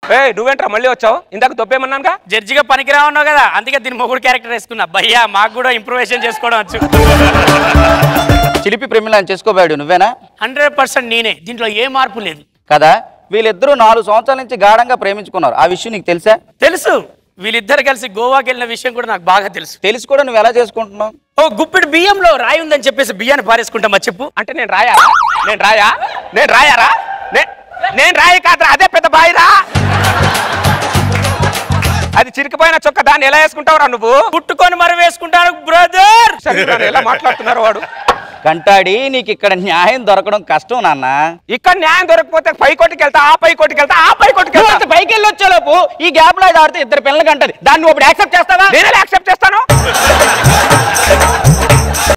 ఏ నువ్వేంట్రా మళ్ళీ వచ్చావు ఇందాక దొబ్బేమన్నానుగా జడ్జిగా పనికిరా ఉన్నావు కదా అందుకే దీని మొగుడు క్యారెక్టర్ వేసుకున్నా భయ్యా మాకు కూడా ఇంప్రూవేషన్ చేసుకోవడం వచ్చు చిలిపి ప్రేమిలాన్ని చేసుకోబాడు నువ్వేనా హండ్రెడ్ పర్సెంట్ నేనే దీంట్లో ఏ మార్పు లేదు కదా వీళ్ళిద్దరూ నాలుగు సంవత్సరాల నుంచి గాఢంగా ప్రేమించుకున్నారు ఆ విషయం నీకు తెలుసా తెలుసు వీళ్ళిద్దరు కలిసి గోవాకి వెళ్ళిన విషయం కూడా నాకు బాగా తెలుసు తెలిసి కూడా నువ్వు ఎలా చేసుకుంటున్నావు ఓ గుప్పిడి బియ్యంలో రాయి ఉందని చెప్పేసి బియ్యాన్ని పారేసుకుంటామా చెప్పు అంటే నేను రాయారా నేను రాయా నేను రాయారా నే- నేను రాయి కాదురా అదే పెద్ద బాయిరా అది చిరికిపోయిన చొక్క దాన్ని ఎలా వేసుకుంటావురా నువ్వు పుట్టుకొని మరి వేసుకుంటాను బ్రదర్ సరే నన్ను ఎలా మాట్లాడుతున్నారు వాడు కంటాడి నీకు ఇక్కడ న్యాయం దొరకడం కష్టం నాన్న ఇక్కడ న్యాయం దొరకకపోతే పై కోటికి వెళ్తా ఆ పై కోటికి వెళ్తా ఆ పై కోటికి నువ్వు వెళ్తా అంత పైకి వెళ్ళి వచ్చేలోపు ఈ గ్యాప్ లో ఇది ఆడితే ఇద్దరు పిల్లలకి అంటది దాన్ని నువ్వు ఇప్పుడు యాక్సెప్ట్ చేస్తావా నేను యాక్సెప్ట్ చేస్తాను